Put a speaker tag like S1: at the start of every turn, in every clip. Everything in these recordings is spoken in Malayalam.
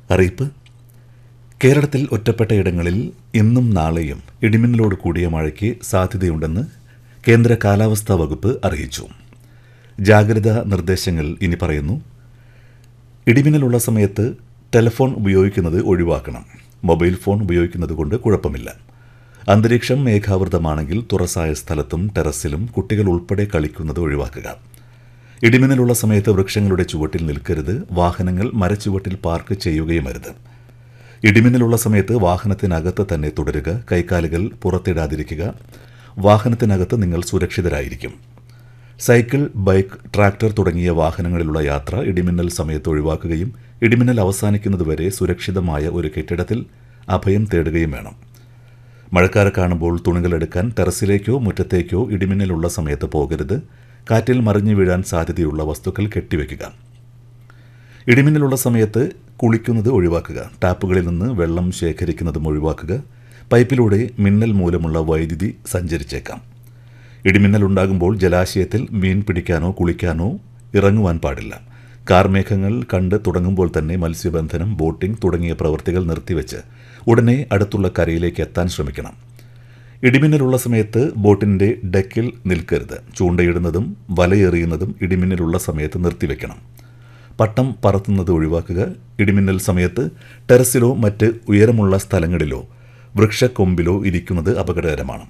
S1: അറിയിപ്പ് കേരളത്തിൽ ഒറ്റപ്പെട്ട ഇടങ്ങളിൽ ഇന്നും നാളെയും ഇടിമിന്നലോട് കൂടിയ മഴയ്ക്ക് സാധ്യതയുണ്ടെന്ന് കേന്ദ്ര കാലാവസ്ഥാ വകുപ്പ് അറിയിച്ചു ജാഗ്രതാ നിർദ്ദേശങ്ങൾ ഇനി പറയുന്നു ഇടിമിന്നലുള്ള സമയത്ത് ടെലിഫോൺ ഉപയോഗിക്കുന്നത് ഒഴിവാക്കണം മൊബൈൽ ഫോൺ ഉപയോഗിക്കുന്നത് കൊണ്ട് കുഴപ്പമില്ല അന്തരീക്ഷം മേഘാവൃതമാണെങ്കിൽ തുറസായ സ്ഥലത്തും ടെറസിലും കുട്ടികൾ ഉൾപ്പെടെ കളിക്കുന്നത് ഒഴിവാക്കുക ഇടിമിന്നലുള്ള സമയത്ത് വൃക്ഷങ്ങളുടെ ചുവട്ടിൽ നിൽക്കരുത് വാഹനങ്ങൾ മരച്ചുവട്ടിൽ പാർക്ക് ചെയ്യുകയും അരുത് ഇടിമിന്നലുള്ള സമയത്ത് വാഹനത്തിനകത്ത് തന്നെ തുടരുക കൈക്കാലുകൾ പുറത്തിടാതിരിക്കുക വാഹനത്തിനകത്ത് നിങ്ങൾ സുരക്ഷിതരായിരിക്കും സൈക്കിൾ ബൈക്ക് ട്രാക്ടർ തുടങ്ങിയ വാഹനങ്ങളിലുള്ള യാത്ര ഇടിമിന്നൽ സമയത്ത് ഒഴിവാക്കുകയും ഇടിമിന്നൽ അവസാനിക്കുന്നതുവരെ സുരക്ഷിതമായ ഒരു കെട്ടിടത്തിൽ അഭയം തേടുകയും വേണം മഴക്കാറ് കാണുമ്പോൾ തുണികളെടുക്കാൻ ടെറസിലേക്കോ മുറ്റത്തേക്കോ ഇടിമിന്നലുള്ള സമയത്ത് പോകരുത് കാറ്റിൽ മറിഞ്ഞു വീഴാൻ സാധ്യതയുള്ള വസ്തുക്കൾ കെട്ടിവെക്കുക ഇടിമിന്നലുള്ള സമയത്ത് കുളിക്കുന്നത് ഒഴിവാക്കുക ടാപ്പുകളിൽ നിന്ന് വെള്ളം ശേഖരിക്കുന്നതും ഒഴിവാക്കുക പൈപ്പിലൂടെ മിന്നൽ മൂലമുള്ള വൈദ്യുതി സഞ്ചരിച്ചേക്കാം ഇടിമിന്നൽ ഉണ്ടാകുമ്പോൾ ജലാശയത്തിൽ മീൻ പിടിക്കാനോ കുളിക്കാനോ ഇറങ്ങുവാൻ പാടില്ല കാർമേഘങ്ങൾ കണ്ട് തുടങ്ങുമ്പോൾ തന്നെ മത്സ്യബന്ധനം ബോട്ടിംഗ് തുടങ്ങിയ പ്രവൃത്തികൾ നിർത്തിവെച്ച് ഉടനെ അടുത്തുള്ള കരയിലേക്ക് എത്താൻ ശ്രമിക്കണം ഇടിമിന്നലുള്ള സമയത്ത് ബോട്ടിന്റെ ഡെക്കിൽ നിൽക്കരുത് ചൂണ്ടയിടുന്നതും വലയെറിയുന്നതും ഇടിമിന്നലുള്ള സമയത്ത് നിർത്തിവെക്കണം പട്ടം പറത്തുന്നത് ഒഴിവാക്കുക ഇടിമിന്നൽ സമയത്ത് ടെറസിലോ മറ്റ് ഉയരമുള്ള സ്ഥലങ്ങളിലോ വൃക്ഷക്കൊമ്പിലോ ഇരിക്കുന്നത് അപകടകരമാണ്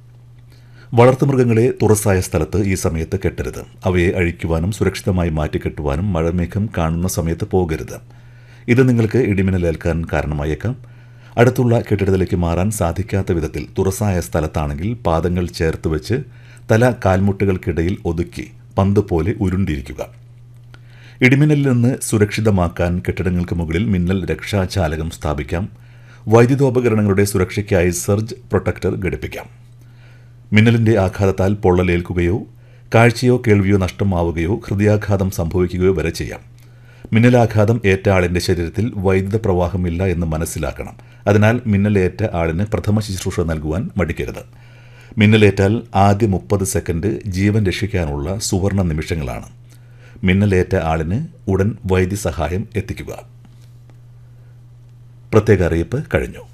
S1: വളർത്തുമൃഗങ്ങളെ തുറസായ സ്ഥലത്ത് ഈ സമയത്ത് കെട്ടരുത് അവയെ അഴിക്കുവാനും സുരക്ഷിതമായി മാറ്റിക്കെട്ടുവാനും മഴമേഘം കാണുന്ന സമയത്ത് പോകരുത് ഇത് നിങ്ങൾക്ക് ഇടിമിന്നലേൽക്കാൻ കാരണമായേക്കാം അടുത്തുള്ള കെട്ടിടത്തിലേക്ക് മാറാൻ സാധിക്കാത്ത വിധത്തിൽ തുറസായ സ്ഥലത്താണെങ്കിൽ പാദങ്ങൾ ചേർത്ത് വെച്ച് തല കാൽമുട്ടുകൾക്കിടയിൽ ഒതുക്കി പന്ത് പോലെ ഉരുണ്ടിരിക്കുക ഇടിമിന്നലിൽ നിന്ന് സുരക്ഷിതമാക്കാൻ കെട്ടിടങ്ങൾക്ക് മുകളിൽ മിന്നൽ രക്ഷാചാലകം സ്ഥാപിക്കാം വൈദ്യുതോപകരണങ്ങളുടെ സുരക്ഷയ്ക്കായി സർജ് പ്രൊട്ടക്ടർ ഘടിപ്പിക്കാം മിന്നലിന്റെ ആഘാതത്താൽ പൊള്ളലേൽക്കുകയോ കാഴ്ചയോ കേൾവിയോ നഷ്ടമാവുകയോ ഹൃദയാഘാതം സംഭവിക്കുകയോ വരെ ചെയ്യാം മിന്നലാഘാതം ഏറ്റ ആളിന്റെ ശരീരത്തിൽ വൈദ്യുത പ്രവാഹമില്ല എന്ന് മനസ്സിലാക്കണം അതിനാൽ മിന്നലേറ്റ ആളിന് പ്രഥമ ശുശ്രൂഷ നൽകുവാൻ മടിക്കരുത് മിന്നലേറ്റാൽ ആദ്യ മുപ്പത് സെക്കൻഡ് ജീവൻ രക്ഷിക്കാനുള്ള സുവർണ നിമിഷങ്ങളാണ് മിന്നലേറ്റ ആളിന് ഉടൻ വൈദ്യസഹായം എത്തിക്കുക പ്രത്യേക അറിയിപ്പ് കഴിഞ്ഞു